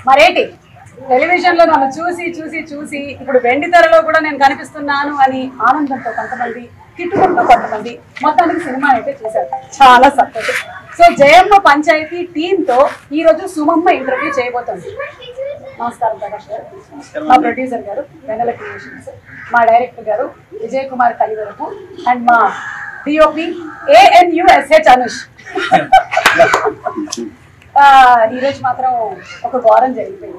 మరేంటి టెలివిజన్ లో నన్ను చూసి చూసి చూసి ఇప్పుడు వెండి తెరలో కూడా నేను కనిపిస్తున్నాను అని ఆనందంతో కొంతమంది తిట్టుకుంటూ కొంతమంది మొత్తానికి సినిమా అయితే చూశారు చాలా సంతోషం సో జయమ్మ పంచాయతీ టీమ్ తో ఈ రోజు సుమమ్మ ఇంటర్వ్యూ చేయబోతుంది నమస్కారం ప్రకాష్ గారు మా ప్రొడ్యూసర్ గారు వెనల క్రియేషన్స్ మా డైరెక్టర్ గారు విజయ్ కుమార్ కలివరపు అండ్ మా డిఓపి ఏఎన్యుఎస్హెచ్ అనుష్ ఆ, ఈరోజు మాత్రం ఒక ఘోరం జరిగిపోయింది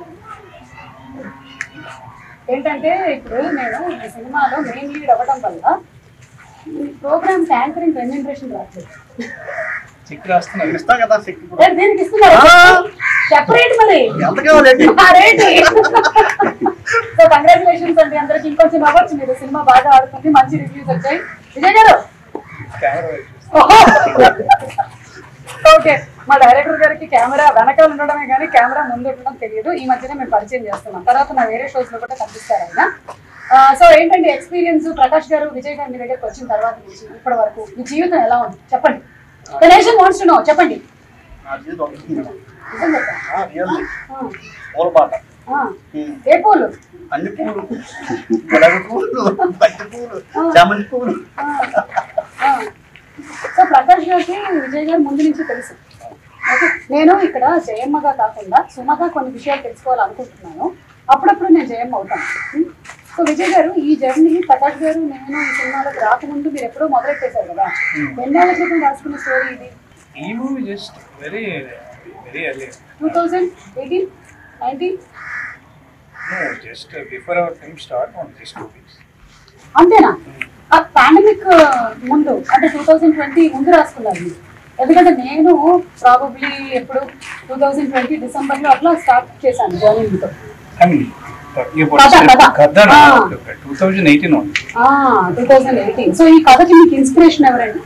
ఏంటంటే ఇప్పుడు నేను ఈ సినిమాలో మెయిన్ లీడ్ అవ్వడం వల్ల ఈ ప్రోగ్రామ్ యాంకరింగ్ రెమ్యూనరేషన్ రావట్లేదు చెక్ రాస్తున్నాను ఇస్తాం కదా చెక్ ఇప్పుడు. ఏ, దీనికి ఇస్తున్నారు సెపరేట్ మరి ఎంత కావాలండి ఆ రేటు సో కంగ్రాచులేషన్స్ అండి అందరికి ఇంకొంచెం అవ్వచ్చు మీరు సినిమా బాగా ఆడుతుంది మంచి రివ్యూస్ వచ్చాయి విజయ్ గారు కెమెరా ఓకే మా డైరెక్టర్ గారికి కెమెరా వెనకాల ఉండడమే కానీ కెమెరా ముందు ఉండడం తెలియదు ఈ మధ్యనే మేము పరిచయం చేస్తున్నాం తర్వాత నా వేరే షోస్ లో కూడా కనిపిస్తారు ఆయన సో ఏంటంటే ఎక్స్పీరియన్స్ ప్రకాష్ గారు విజయ్ గారు మీ దగ్గరికి వచ్చిన తర్వాత నుంచి ఇప్పటి వరకు మీ జీవితం ఎలా ఉంది చెప్పండి నేషన్ వాంట్స్ టు నో చెప్పండి నా జీవితం ఒకటి మేడం. నిజం చెప్పండి. ఆ, really. ఆ, పూల పాట ఆ. ఉమ్. ఏ పూలు అన్ని పూలు గులాబీ పూలు బంతి పూలు చామంతి పూలు సో ప్రకాష్ గారికి విజయ్ గారు ముందు నుంచి తెలుసు ఓకే నేను ఇక్కడ జయమ్మగా కాకుండా సుమగా కొన్ని విషయాలు తెలుసుకోవాలనుకుంటున్నాను అప్పుడప్పుడు నేను జయమ్మ అవుతాను ఉం? సో విజయ్ గారు ఈ జర్నీ ప్రకాష్ గారు నేను ఈ సినిమాలోకి రాకముందు మీరు ఎప్పుడో మొదలెట్టేశారు కదా ఎన్నేళ్ల క్రితం రాసుకున్న స్టోరీ ఇది ఈ movie just very very early two thousand eighteen nineteen no just before our film start on this two weeks అంతేనా పాండమిక్ ముందు అంటే టూ థౌజండ్ ట్వంటీ ముందు రాసుకున్నారు మీరు ఎందుకంటే నేను ప్రాబబ్లీ ఎప్పుడు టూ థౌజండ్ ట్వంటీ డిసెంబర్లో అట్లా స్టార్ట్ చేశాను జర్నీ మీతో ఐ మీన్ కథ, కథ. కథ ఆ. Two thousand eighteen two thousand eighteen so ఈ కథకి మీకు ఇన్స్పిరేషన్ ఎవరండి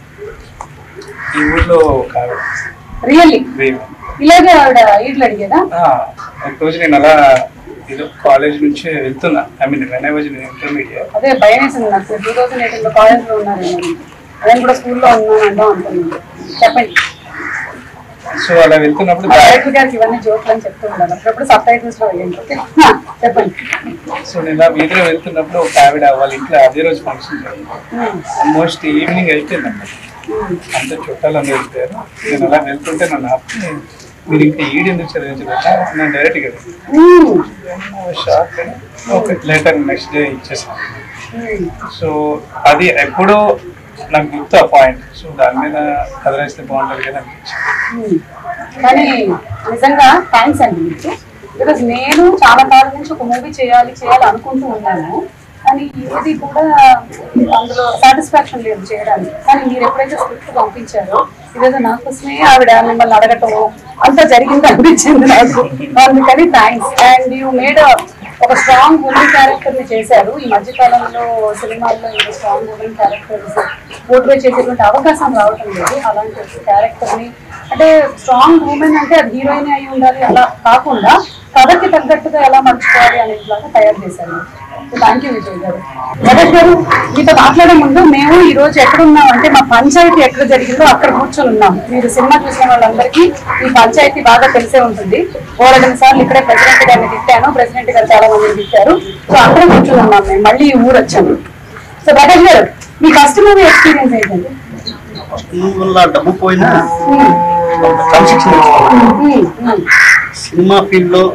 ఈ ఊర్లో ఒక ఆవిడ రియల్లీ వేవ్. ఇలాగే ఆవిడ ఈడ్లు అడిగేదా ఆ, ఒక రోజు నేను అలా ఏదో కాలేజ్ నుంచి వెళ్తున్నా I mean when I was intermediate అదే భయం వేసింది నాకు టూ థౌజండ్ ఎయిటీన్లో కాలేజ్లో ఉన్నారు నేను కూడా స్కూల్లో ఉన్నాను అంటాం అనుకున్నాను చెప్పండి సో అలా వెళ్తున్నప్పుడు మా బ్యాగ్ డైరెక్టర్ గారికి ఇవన్నీ జోక్లు అని చెప్తూ ఉండాలి అప్పుడప్పుడు సబ్ టైటిల్స్ లో వేయండి ఓకే హా, చెప్పండి సో నేను ఇలా వీధిలో వెళ్తున్నప్పుడు ఒక ఆవిడ వాళ్ళ ఇంట్లో అదే రోజు ఫంక్షన్ జరిగింది ఉమ్, ఆల్మోస్ట్ ఈవినింగ్ అయిపోయింది అన్నమాట ఉమ్. అంత చుట్టాలు అందరూ వెళ్ళిపోయారు నేను అలా వెళ్తుంటే నన్ను ఆపి మీరు ఇంకా ఈడు ఎందుకు చదివించలేదు నేను డైరెక్ట్గా um, shock okay later next day ఇచ్చేసాను ఉమ్. సో అది ఎప్పుడో నాకు గుర్తు ఆ పాయింట్ సో దాని మీద కథ రాస్తే బాగుంటుంది కదా అనిపించింది ఉమ్. కానీ నిజంగా థ్యాంక్స్ అండి మీకు బికాస్ నేను చాలా కాలం నుంచి ఒక మూవీ చేయాలి చేయాలి అనుకుంటూ ఉన్నాను కానీ ఏది కూడా అందులో సాటిస్ఫాక్షన్ లేదు చేయడానికి కానీ మీరు ఎప్పుడైతే స్క్రిప్ట్ పంపించారో ఇదేదో నా కోసమే ఆవిడ మిమ్మల్ని అడగటం అంతా జరిగింది అనిపించింది నాకు అందుకని థ్యాంక్స్ అండ్ యూ మేడ్ ఒక స్ట్రాంగ్ ఉమెన్ క్యారెక్టర్ ని చేశారు ఈ మధ్య కాలంలో సినిమాల్లో ఇంత స్ట్రాంగ్ ఉమెన్ క్యారెక్టర్స్ పోర్ట్రే చేసేటువంటి అవకాశం రావటం లేదు అలాంటి క్యారెక్టర్ ని అంటే స్ట్రాంగ్ ఉమెన్ అంటే అది హీరోయిన్ అయి ఉండాలి అలా కాకుండా కథకి తగ్గట్టుగా ఎలా మలుచుకోవాలి అనేట్లాగా తయారు చేశారు థ్యాంక్ యూ విజయ్ గారు జగత్ గారు మీతో మాట్లాడే ముందు మేము ఈ రోజు ఎక్కడున్నాం అంటే మా పంచాయతీ ఎక్కడ జరిగిందో అక్కడ కూర్చొని ఉన్నాం మీరు సినిమా చూసిన వాళ్ళందరికీ ఈ పంచాయతీ బాగా తెలిసే ఉంటుంది ఓరడని సార్లు ఇక్కడే ప్రెసిడెంట్ గారిని తిట్టాను ప్రెసిడెంట్ గారు చాలా మందిని తిట్టారు సో అక్కడ కూర్చొని ఉన్నాం మేము మళ్ళీ ఈ ఊరు వచ్చాము సో ప్రకాష్ గారు మీ ఫస్ట్ మూవీ ఎక్స్పీరియన్స్ ఏంటండి స్కూల్ వల్ల డబ్బు పోయినా క్రమశిక్షణ నేర్చుకోవాలి. ఉమ్, ఉమ్, సినిమా ఫీల్డ్ లో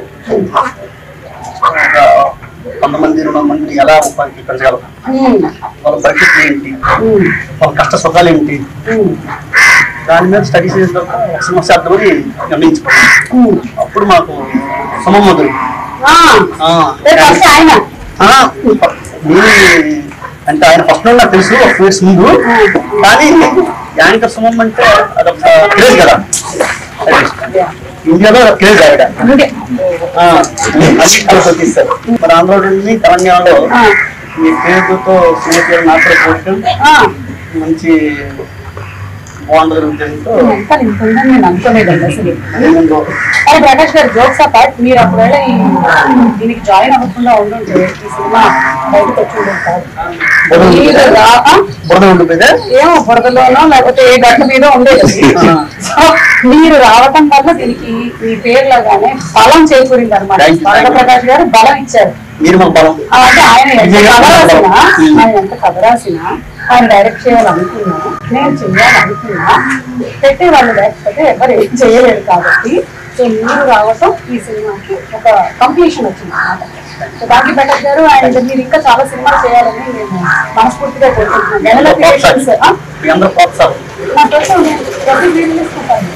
ఒక కొంతమంది రెండు వందల మంది ఎలా ఉపాధి పెంచగలం ఉమ్, వాళ్ళ పరిస్థితులు ఏంటి ఉమ్, వాళ్ళ కష్ట సుఖాలు ఏంటి ఉమ్, దాని మీద స్టడీ చేసిన తర్వాత ఒక సమస్య అర్థమని నిర్ణయించుకున్నాం ఉమ్. అప్పుడు మాకు సమమ్మ దొరికింది ఆ, ఆ, రేపు ఫస్ట్ ఆయన ఆ, నేను అంటే ఆయన ఫస్ట్ నుండి నాకు తెలుసు ఒక టూ ఇయర్స్ ముందు కానీ యాంకర్ సుమం అంటే అదొక క్రేజ్ కదా ఇండియాలో క్రేజ్ ఆవిడ అందుకే ఆ, అది కలిసి వచ్చేసారు మరి ఆంధ్ర నుండి తెలంగాణలో ఆ. మీ పేరుతో సినిమా పేరు నాతో పోటీ ఆ, మంచి బాగుంటుంది ఉద్దేశంతో ఎంత ఇంత ఉందని నేను అనుకోలేదండి అసలు నేను కానీ ప్రకాష్ గారు జోక్స్ అపార్ట్ మీరు ఒకవేళ ఈ దీనికి జాయిన్ అవ్వకుండా ఉండుంటే ఈ సినిమా బయటకు వచ్చి ఉండేది కాదు మీరు రా- ఆ? బురద ఉండిపోయితే ఏమో బురదలోనో లేకపోతే ఏ గట్ల మీద ఉండేది సో మీరు రావటం వల్ల దీనికి మీ పేర్లోగానే బలం చేకూరింది అనమాట Thank you, thank you. Prakash గారు బలం ఇచ్చారు మీరు మాకు బలం ఆ, అంటే ఆయన ఎంత విజయ్ కథ గారు రాసినా బలం. ఆయన ఎంత కథ రాసినా ఆయన డైరెక్ట్ చేయాలనుకున్నా నేను చేయాలనుకున్నా పెట్టే వాళ్ళు లేకపోతే ఎవరు ఏం చేయలేరు కాబట్టి సో మీరు రావటం ఈ సినిమాకి ఒక కంప్లీషన్ వచ్చింది అన్నమాట సో బాకీ ప్రకాష్ గారు అండ్ మీరు ఇంకా చాలా సినిమాలు చేయాలని నేను మనస్ఫూర్తిగా కోరుకుంటున్నాను నెలలో క్రియేషన్స్ మీ అందరూ ప్రోత్సాహం నా కోసం నేను ప్రతి వీడియో తీసుకుంటాను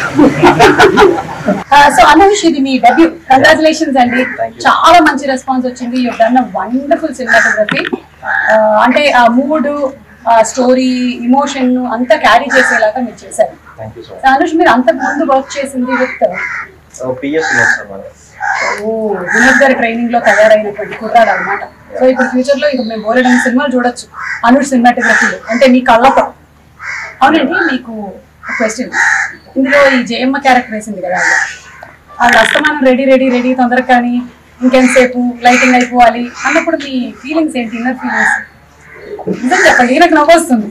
సో అనుష్ ఇది మీ డెబ్యూ కంగ్రాచులేషన్స్ అండి చాలా మంచి రెస్పాన్స్ వచ్చింది యూ డన్ వండర్ఫుల్ సినిమాటోగ్రఫీ అంటే ఆ మూడ్ ఆ స్టోరీ ఇమోషన్ అంతా క్యారీ చేసేలాగా మీరు చేశారు thank you so so Anush మీరు అంతకు ముందు వర్క్ చేసింది with much PS sir madam ఓ వినోద్ గారి ట్రైనింగ్ లో తయారైనటువంటి కుర్రాడు అనమాట సో ఇప్పుడు ఫ్యూచర్ లో ఇక మేము బోలెడని సినిమాలు చూడొచ్చు అనుష్ సినిమాటోగ్రఫీలో అంటే మీ కళ్ళతో అవునండి మీకు క్వశ్చన్ ఇందులో ఈ జయమ్మ క్యారెక్టర్ వేసింది కదా ఆవిడ. ఆవిడ అస్తమానం రెడీ రెడీ రెడీ తొందరగా కానీ ఇంకెంతసేపు లైటింగ్ అయిపోవాలి అన్నప్పుడు మీ ఫీలింగ్స్ ఏంటి ఇన్నర్ ఫీలింగ్స్ నిజం చెప్పండి ఈయనకు నవ్వొస్తుంది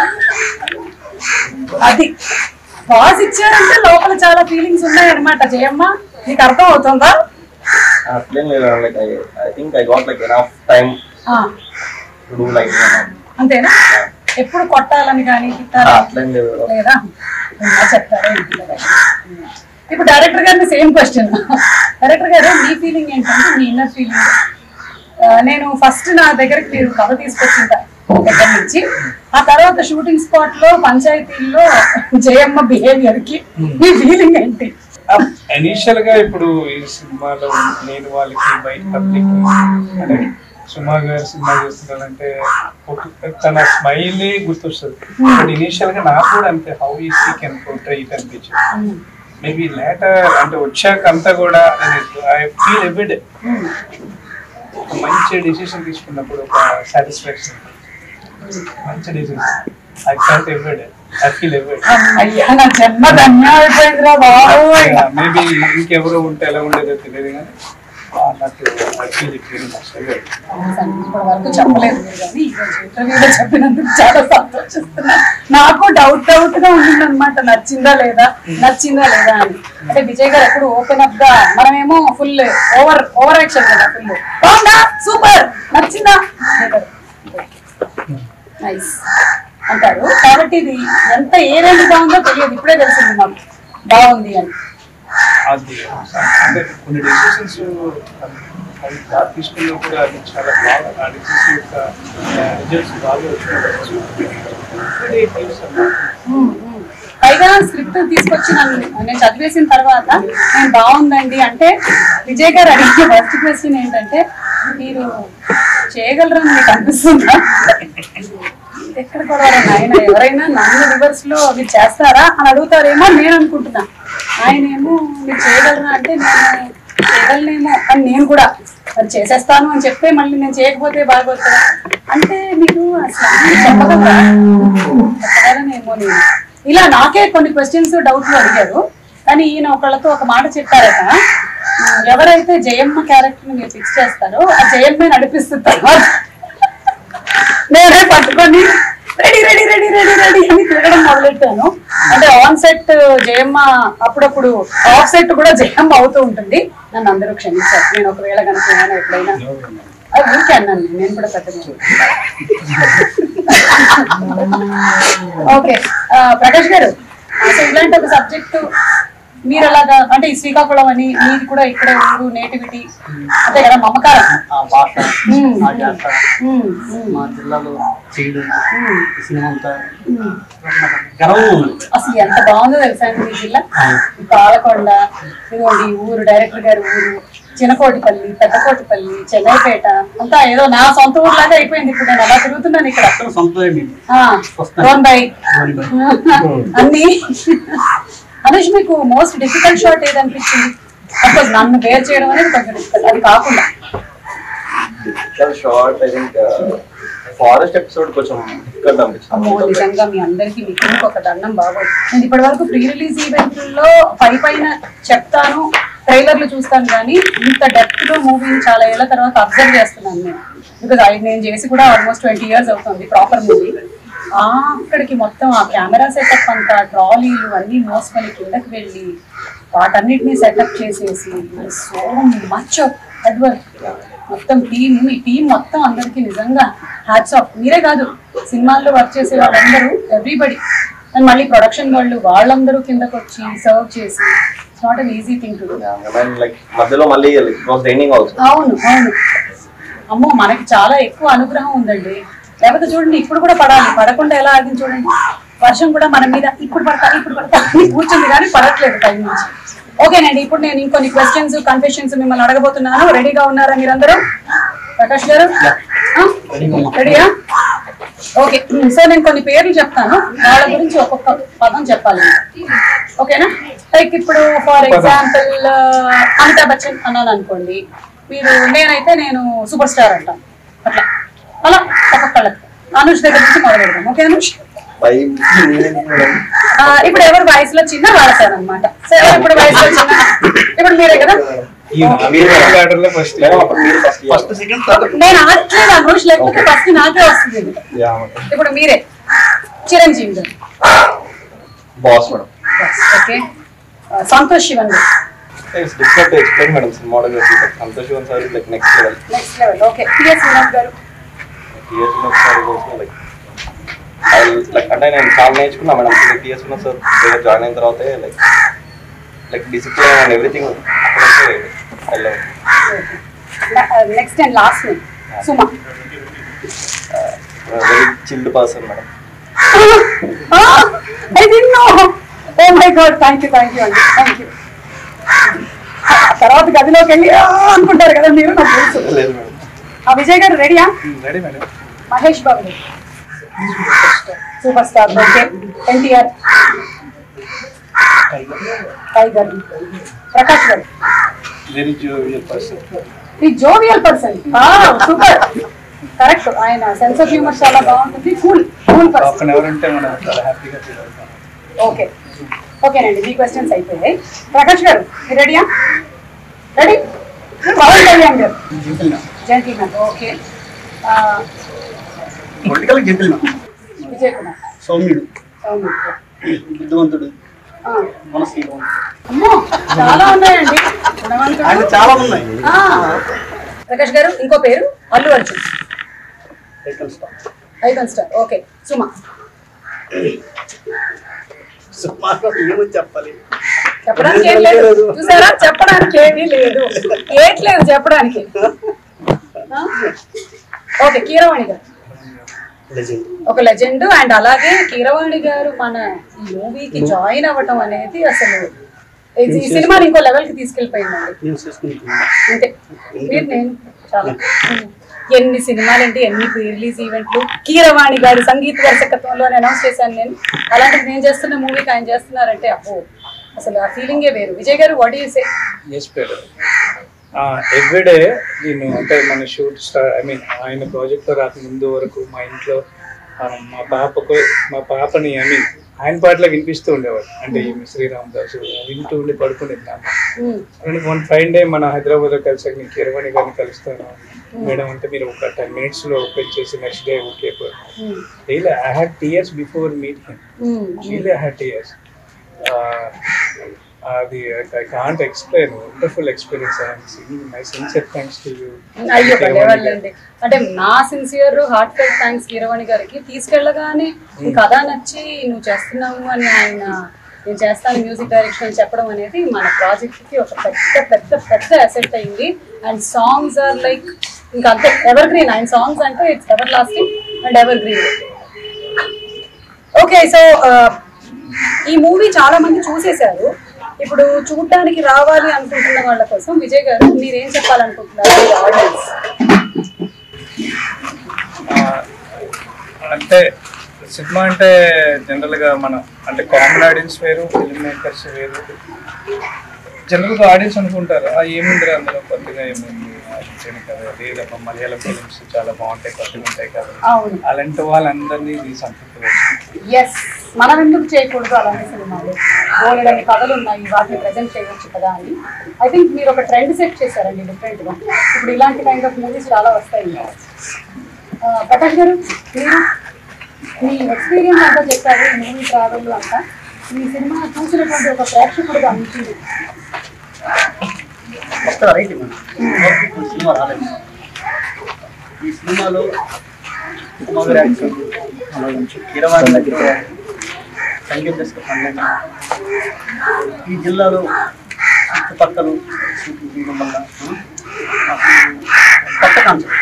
అది పాజ్ ఇచ్చారంటే లోపల చాలా ఫీలింగ్స్ ఉన్నాయన్నమాట జయమ్మ నీకు అర్థం అవుతుందా అట్లేం లేదు like I I think I got like enough time ah, to do like అంతేనా ఎప్పుడు కొట్టాలని కానీ తిట్టాలని అట్లేం లేదు లేదా ఇలా చెప్తారా ఏంటి లేదా? ఇప్పుడు డైరెక్టర్ గారిని సేమ్ క్వశ్చన్ డైరెక్టర్ గారు మీ ఫీలింగ్ ఏంటంటే మీ ఇన్నర్ ఫీలింగ్ నేను ఫస్ట్ నా దగ్గరికి మీరు కథ తీసుకొచ్చిన దగ్గర నుంచి ఆ తర్వాత షూటింగ్ స్పాట్ లో పంచాయతీల్లో జయమ్మ బిహేవియర్ కి మీ ఫీలింగ్ ఏంటి ఇనీషియల్ గా ఇప్పుడు ఈ సినిమాలో నేను వాళ్ళకి బయట పబ్లిక్ అంటే సుమా గారు సినిమా చేస్తున్నారంటే ఒక- తన స్మైల్ గుర్తొస్తుంది బట్ ఇనీషియల్ గా నాకు కూడా అంతే హౌ ఈ సీ కెన్ పోర్ట్రే ఇట్ అనిపించింది మేబీ లేటర్ అంటే వచ్చాక అంతా కూడా ఐ ఫీల్ ఎవ్రీడే ఒక మంచి డెసిషన్ తీసుకున్నప్పుడు ఒక సాటిస్ఫాక్షన్ మంచి decision I felt everyday I feel everyday అయ్యా నా జన్మ ధన్యం అయిపోయిందిరా బాబోయ్ మేబీ ఇంకెవరో ఉంటే ఎలా ఉండేదో తెలియదు కానీ ఆ, నాకు I feel it very much ఇప్పటి వరకు చెప్పలేదు మీరు కానీ ఈరోజు ఇంటర్వ్యూలో చెప్పినందుకు చాలా సంతోషిస్తున్నా నాకు డౌట్ డౌట్ గా ఉండింది అనమాట నచ్చిందా లేదా నచ్చిందా లేదా అని అంటే విజయ్ గారు ఎప్పుడు ఓపెన్ అప్ గా మనమేమో ఫుల్ ఓవర్ ఓవర్ యాక్షన్ కదా ఫుల్ బాగుందా సూపర్ నచ్చిందా నైస్ అంటారు కాబట్టి ఇది ఎంత ఏ రేంజ్ బాగుందో తెలియదు ఇప్పుడే తెలిసింది మాకు బాగుంది అని అది అంటే కొన్ని డెసిషన్స్ అది బాగా తీసుకున్నప్పుడు అది చాలా బాగా ఆ డెసిషన్ యొక్క రిజల్ట్స్ బాగా వచ్చినాయి ఉమ్, ఉమ్. పైగా స్క్రిప్ట్ తీసుకొచ్చి నన్ను నేను చదివేసిన తర్వాత నేను బాగుందండి అంటే విజయ్ గారు అడిగిన ఫస్ట్ క్వశ్చన్ ఏంటంటే మీరు చేయగలరని మీకు అనిపిస్తుందా ఎక్కడ కూడా నాయన ఎవరైనా నన్ను రివర్స్ లో మీరు చేస్తారా అని అడుగుతారేమో అని నేను అనుకుంటున్నా ఆయన ఏమో మీరు చేయగలరా అంటే నేను చేయగలనేమో అని నేను కూడా మరి చేసేస్తాను అని చెప్తే మళ్ళీ నేను చేయకపోతే బాగోదు కదా అంటే మీరు అసలు అన్నీ చెప్పగలరా చెప్పగలనేమో నేను ఇలా నాకే కొన్ని క్వశ్చన్స్ డౌట్లు అడిగారు కానీ ఈయన ఒకళ్ళతో ఒక మాట చెప్పారట "ఉమ్, ఎవరైతే జయమ్మ క్యారెక్టర్ ని మీరు ఫిక్స్ చేస్తారో ఆ జయమ్మే నడిపిస్తారు నేనే పట్టుకొని ready ready ready ready ready అని తిరగడం మొదలెట్టాను అంటే ఆన్ సెట్ జయమ్మ అప్పుడప్పుడు ఆఫ్ సెట్ కూడా జయమ్మ అవుతూ ఉంటుంది నన్ను అందరూ క్షమించారు నేను ఒకవేళ కనుక ఏమైనా ఎప్పుడైనా అది ఊరికే అన్నాను నేను. నేను కూడా పెద్దగా ఓకే ప్రకాష్ గారు అసలు ఇలాంటి ఒక సబ్జెక్టు మీరు ఎలాగా అంటే ఈ శ్రీకాకుళం అని మీది కూడా ఇక్కడే ఊరు నేటివిటీ అంతే కదా మమకారం ఆ భాష మ్మ్. ఆ జాత ఉమ్, ఉమ్, మా జిల్లాలో చేయడం ఉమ్, ఈ సినిమా అంతా ఉమ్. గర్వం ఉంది అసలు ఎంత బాగుందో తెలుసా అండి ఈ జిల్లా ఈ పాలకొండ ఇదిగోండి ఈ ఊరు డైరెక్టర్ గారి ఊరు చినకోటిపల్లి పెద్దకోటిపల్లి చెన్నైపేట అంతా ఏదో నా సొంత ఊర్లాగా అయిపోయింది ఇప్పుడు నేను అలా తిరుగుతున్నాను ఇక్కడ అక్కడ సొంతమే మీది ఆ, రోన్ బై ధోని అన్ని అనుష్ మీకు మోస్ట్ డిఫికల్ట్ షాట్ ఏది అనిపించింది అఫ్కోర్స్ నన్ను బేర్ చేయడం అనేది కొంచెం difficult. అది కాకుండా difficult shot I think forest episode కొంచెం డిఫికల్ట్ అమ్మో అనిపించింది నిజంగా మీ అందరికి మీకు ఒక దండం బాగోదు నేను ఇప్పటి వరకు ప్రీ రిలీజ్ ఈవెంట్లో పై పైన చెప్తాను ట్రైలర్లు చూస్తాను కానీ ఇంత డెప్త్ గా మూవీని చాలా ఏళ్ల తర్వాత అబ్జర్వ్ చేస్తున్నాను నేను బికాజ్ అది నేను చేసి కూడా ఆల్మోస్ట్ ట్వంటీ ఇయర్స్ అవుతుంది ప్రాపర్ మూవీ అక్కడికి మొత్తం ఆ కెమెరా సెటప్ అంతా ట్రాలీలు అన్ని మోసుకొని కిందకి వెళ్ళి వాటన్నిటిని సెటప్ చేసేసి so much of hard work మొత్తం టీమ్ ఈ టీం మొత్తం అందరికి నిజంగా హ్యాట్స్ ఆఫ్ మీరే కాదు సినిమాల్లో వర్క్ చేసే వాళ్ళందరూ ఎవ్రీబడి అండ్ మళ్ళీ ప్రొడక్షన్ వాళ్ళు వాళ్ళందరూ కిందకు వచ్చి సర్వ్ చేసి it's not an easy thing to like మధ్యలో మళ్ళీ ఇట్ వాస్ రైనింగ్ ఆల్సో అవును అవును అమ్మో మనకి చాలా ఎక్కువ అనుగ్రహం ఉందండి లేకపోతే చూడండి ఇప్పుడు కూడా పడాలి పడకుండా ఎలా ఆగింది చూడండి వర్షం కూడా మన మీద ఇప్పుడు పడతా ఇప్పుడు పడతా అని కూర్చుంది కానీ పడట్లేదు టైం నుంచి ఓకేనండి ఇప్పుడు నేను ఇంకొన్ని క్వశ్చన్స్ కన్ఫెషన్స్ మిమ్మల్ని అడగబోతున్నాను రెడీగా ఉన్నారా మీరందరూ ప్రకాష్ గారు రెడీయా ఓకే సో నేను కొన్ని పేర్లు చెప్తాను వాళ్ళ గురించి ఒక్కొక్క పదం చెప్పాలి ఓకేనా లైక్ ఇప్పుడు ఫర్ ఎగ్జాంపుల్ అమితాబ్ బచ్చన్ అన్నాను అనుకోండి మీరు నేనైతే నేను సూపర్ స్టార్ అంటాను అట్లా అలా ఒక్కొక్కళ్ళకి అనుష్ దగ్గర నుంచి మొదలు పెడదాం ఓకే అనుష్ ఆ, ఇప్పుడు ఎవరు వయసులో చిన్న వాడతారు అనమాట సరే ఇప్పుడు వయసులో చిన్న ఇప్పుడు మీరే కదా ఈ ఆర్డర్ లో ఫస్ట్ ఫస్ట్ సెకండ్ థర్డ్ నేను ఆడట్లేదు అనుష్ లేకపోతే ఫస్ట్ నాకే వస్తుంది ఇది. ఇప్పుడు మీరే చిరంజీవి గారు బాస్ మేడం ఓకే ఆ, Santosh Sivan garu it's difficult to explain madam cinema Santosh one sir like next level next level okay PS Vinod garu TS sir కోసం లైక్ లైక్ అంటే నేను చాలా నేర్చుకున్నా మేడం టీఎస్ సార్ దగ్గర జాయిన్ అయిన తర్వాతే like like discipline and everything అక్కడైతే వెళ్ళాం next and last name Suma very chilled person madam I didn't know oh my god thank you thank you అండి థ్యాంక్ యూ తర్వాత గదిలోకి వెళ్ళి "ఆ" అనుకుంటారు కదా మీరు నాకు తెలుసు లేదు మేడం ఆ విజయ్ గారు రెడీయా ready madam Mahesh Babu garu super star okay NTR tiger Prakash garu very jovial person ఈ జోవియల్ పర్సన్ సూపర్ కరెక్ట్ ఆయన సెన్స్ ఆఫ్ హ్యూమర్ చాలా బాగుంటుంది cool cool half person an hour ఉంటే మనం చాలా హ్యాపీగా ఫీల్ అవుతాం ఓకే ఓకేనండి మీ క్వశ్చన్స్ అయిపోయాయి ప్రకాష్ గారు మీరు రెడీయా ready Pawan Kalyan garu gentleman okay political gentleman Vijay Kumar సౌమ్యుడు అవును బుద్ధివంతుడు ఆ, మనశీలం అమ్మో చాలా ఉన్నాయండి ఆయన గుణవంతుడు చాలా ఉన్నాయి ఆ, ప్రకాష్ గారు ఇంకో పేరు Allu Arjun icon star icon star okay Suma సుమారు ఏమని చెప్పాలి చెప్పడానికి ఏం లేదు చూసారా చెప్పడానికి ఏమీ లేదు ఏట్లేదు చెప్పడానికి ఆ? ఓకే కీరవాణి గారు లెజెండ్ ఒక లెజెండ్ అండ్ అలాగే కీరవాణి గారు మన ఈ మూవీకి జాయిన్ అవ్వటం అనేది అసలు ఇది ఈ సినిమాని ఇంకో లెవెల్ కి తీసుకెళ్ళిపోయిందండి నేను చేసుకుంటున్నాను అంతే మీరు నేను చాలా ఎన్ని సినిమాలంటే ఎన్ని ప్రీ రిలీజ్ ఈవెంట్లు కీరవాణి గారి సంగీత దర్శకత్వంలో అనౌన్స్ చేశాను నేను అలాంటిది నేను చేస్తున్న మూవీకి ఆయన చేస్తున్నారంటే అబ్బో అసలు ఆ ఫీలింగే వేరు Vijay garu what you say yes పేరు ఎవ్రీడే నేను అంటే మన షూట్ స్టార్ ఐ మీన్ ఆయన ప్రాజెక్ట్ రాక ముందు వరకు మా ఇంట్లో ఆ, మా పాపకు మా పాపని ఐ మీన్ ఆయన పాటలు వినిపిస్తూ ఉండేవాడు అంటే ఈమె శ్రీరామ్ దాసు వింటూ ఉండి పడుకునేది నాన్న వన్ ఫైన్ డే మన హైదరాబాద్ లో కలిసాక నేను కిరవాణి గారిని కలుస్తాను మేడం అంటే మీరు ఒక టెన్ మినిట్స్ లో ఓపెన్ చేసి next day okay really I had tears before meet him really I had tears అది I can't explain wonderful experience my sincere thanks to you అయ్యో పర్లేవాళ్ళండి అంటే నా sincere heart felt thanks Keeravani గారికి తీసుకెళ్ళగానే ఈ కథ నచ్చి నువ్వు చేస్తున్నావు అని ఆయన నేను చేస్తాను మ్యూజిక్ డైరెక్షన్ అని చెప్పడం అనేది మన ప్రాజెక్ట్ కి ఒక పెద్ద పెద్ద పెద్ద అసెట్ అయింది అండ్ సాంగ్స్ ఆర్ లైక్ ఇంకా అంతే ఎవర్ గ్రీన్ ఆయన సాంగ్స్ అంటే it's everlasting and evergreen okay so ఈ మూవీ చాలా మంది చూసేశారు ఇప్పుడు చూడడానికి రావాలి అనుకుంటున్న వాళ్ళ కోసం విజయ్ గారు మీరేం చెప్పాలనుకుంటున్నారు ఆడియన్స్ అంటే సినిమా అంటే జనరల్ గా మనం అంటే కామన్ ఆడియన్స్ వేరు ఫిల్మ్ మేకర్స్ వేరు జనరల్ గా ఆడియన్స్ అనుకుంటారు ఆ ఏముందిరా అందులో కొద్దిగా ఏముంది ఆ రాసించాను కదా లేదమ్మా మలయాళం ఫిలిమ్స్ చాలా బాగుంటాయి కొత్తగా ఉంటాయి కదా అవును అలాంటి వాళ్ళందరినీ ఇది సంతృప్తి ఎస్ మనం ఎందుకు చేయకూడదు అలాంటి సినిమాలు బోలెడని కథలు ఉన్నాయి వాటిని ప్రజెంట్ చేయవచ్చు కదా అని ఐ థింక్ మీరు ఒక ట్రెండ్ సెట్ చేశారండి డిఫరెంట్ గా ఇప్పుడు ఇలాంటి కైండ్ ఆఫ్ మూవీస్ చాలా వస్తాయి ఆ, ప్రకాష్ గారు మీరు మీ ఎక్స్పీరియన్స్ అంతా చెప్పారు ఈ మూవీ ట్రావెల్ అంతా ఈ సినిమా చూసినటువంటి ఒక ప్రేక్షకుడుగా అనిపించింది వస్తారా రైట్ మేడం ఈ సినిమా రాలేదు ఈ సినిమాలో సుమారు యాక్షన్ ఇరవై దగ్గర సంగీత దర్శక పన్నెండు ఈ జిల్లాలో చుట్టుపక్కల షూటింగ్ చేయడం వల్ల నాకు కొత్త కాన్సెప్ట్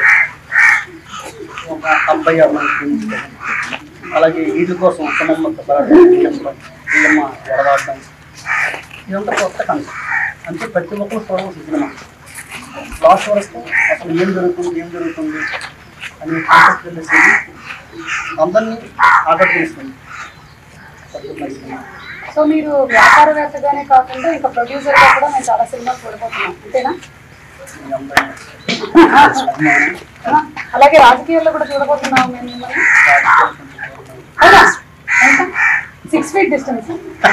ఒక అబ్బాయి అమ్మాయి ప్రేమించుకోవడం అలాగే వీటి కోసం సమమ్మతో వీళ్ళమ్మ ఎడవాడడం ఇదంతా కొత్త కాన్సెప్ట్ అంటే ప్రతి ఒక్కరు చూడవలసిన సినిమా లాస్ట్ వరకు అసలు ఏం జరుగుతుంది ఏం జరుగుతుంది అనే కాన్సెప్ట్ వెళ్ళేసి అందరినీ ఆకర్షిస్తుంది పర్టికులర్ సినిమా సో మీరు వ్యాపారవేత్తగానే కాకుండా ఇంకా ప్రొడ్యూసర్ గా కూడా మేము చాలా సినిమాలు చూడబోతున్నాం అంతేనా మీ అందరినీ ఆ, అలాగే రాజకీయాల్లో కూడా చూడబోతున్నాం మేము మిమ్మల్ని అవునా ఎంత సిక్స్ ఫీట్ డిస్టెన్స్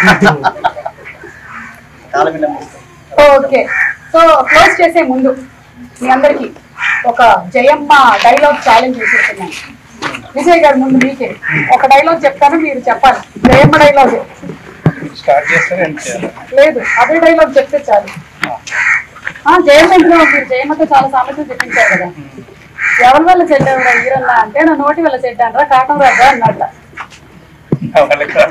కాలం విలమ్మ ఓకే సో క్లోజ్ చేసే ముందు మీ అందరికి ఒక జయమ్మ డైలాగ్ ఛాలెంజ్ చేసేస్తున్నాను విజయ్ గారు ముందు మీకే ఒక డైలాగ్ చెప్తాను మీరు చెప్పాలి జయమ్మ డైలాగ్ స్టార్ట్ చేస్తే ఎంత చేయాలి లేదు అదే డైలాగ్ చెప్తే చాలు ఆ జయమ్మ ఇంట్లో మీరు జయమ్మతో చాలా సామెతలు చెప్పించారు కదా ఎవరి వల్ల చెడ్డావురా ఈరన్నా అంటే నా నోటి వల్ల చెడ్డానరా కాటం రాజా అన్నట్ల వాళ్ళకి రాదు.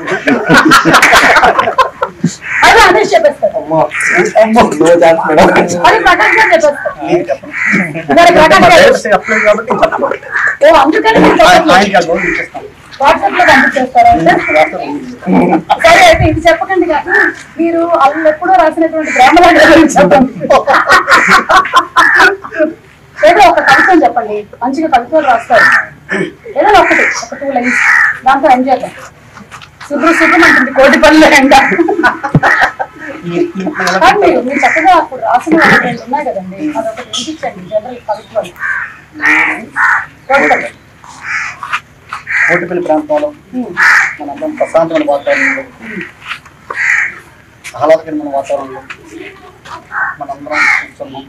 అదే అనేసి చెప్పేస్తారు అమ్మో అమ్మో నో ఛాన్స్ మేడం అది ప్రకాష్ గారు చెప్పేస్తారు నేను చెప్పను. మరి ప్రకాష్ మా గారు డైరెక్టర్ అప్లై కాబట్టి నేను చెప్పను. ఓ అందుకని మీరు చెప్పట్లేదు. ఆయనకి ఆ గౌరవం ఇచ్చేస్తాను వాట్సాప్ లో పంపించేస్తారా అయితే? సరే అయితే ఇది చెప్పకండి కానీ మీరు వాళ్ళు ఎప్పుడో రాసినటువంటి గ్రామలాంటి గురించి చెప్పండి ఏదో ఒక కవిత్వం చెప్పండి మంచిగా కవిత్వాలు రాస్తారు ఏదైనా ఒకటి ఒక టూ లైన్స్ దాంతో ఎండ్ చేద్దాం శుభ్రం శుభ్రం అంటుంది కోటి పనులు ఎండ కానీ మీరు మీరు చక్కగా అప్పుడు రాసిన ఒక రెండు ఉన్నాయి కదండి అదొకటి వినిపించండి జనరల్ కవిత్వాలు కోటి పనులు. కోటిపల్లి ప్రాంతంలో ఉమ్. మనందరం ప్రశాంతమైన వాతావరణంలో ఆహ్లాదకరమైన వాతావరణంలో మనందరం కూర్చున్నాం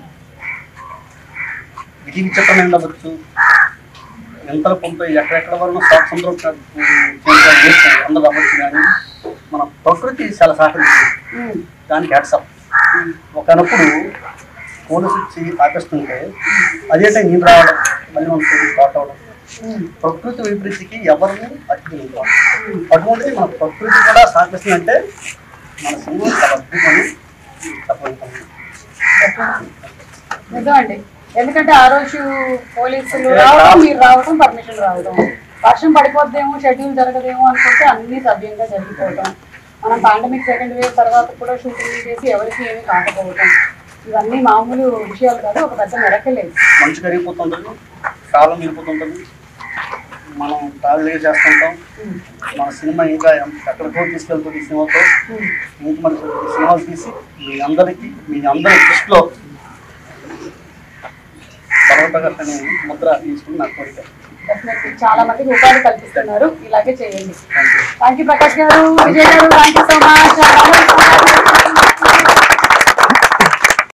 విధి విచిత్రమైన అవ్వచ్చు ఎంతల కొంత ఎక్కడెక్కడ వరకు సాక్షి సముద్రం అందరూ అవ్వచ్చు కానీ మన ప్రకృతి చాలా సహకరిస్తుంది ఉమ్. దానికి హ్యాట్సప్ ఒకనప్పుడు పోలీసు చెయ్యి తాకేస్తుంటే అదే టైం నీళ్ళు రావడం మళ్ళీ మనం స్టార్ట్ అవ్వడం ఉమ్. ప్రకృతి వైపరీతికి ఎవరిని అతిథి అటువంటిది మన ప్రకృతి కూడా సహకరిస్తుందంటే మన సినిమా చాలా అద్భుతమని చెప్పగలుగుతాం నిజమండి ఎందుకంటే ఆ రోజు పోలీసులు రావడం మీరు రావడం పర్మిషన్ రావడం వర్షం పడిపోద్దేమో షెడ్యూల్ జరగదేమో అనుకుంటే అన్ని సవ్యంగా జరిగిపోవడం మనం పాండమిక్ సెకండ్ వేవ్ తర్వాత కూడా షూటింగ్ చేసి ఎవరికి ఏమీ కాకపోవడం ఇవన్నీ మామూలు విషయాలు కాదు ఒక పెద్ద మెరకలేదు మంచు కరిగిపోతుంటుంది కాలం మిగిలిపోతుంటుంది మనం ట్రావెల్గా చేస్తుంటాం మన సినిమా ఇంకా ఎక్కడికో తీసుకెళ్తుంది ఈ సినిమాతో ఇంక మన సినిమాలు తీసి మీ అందరికీ మీ అందరి దృష్టిలో పర్వతగా అనే ముద్ర తీసుకుని నాకు కోరిక డెఫినెట్లీ చాలా మందికి ఉపాధి కల్పిస్తున్నారు ఇలాగే చేయండి thank you thank you Prakash garu Vijay గారు థ్యాంక్ యూ సో మచ్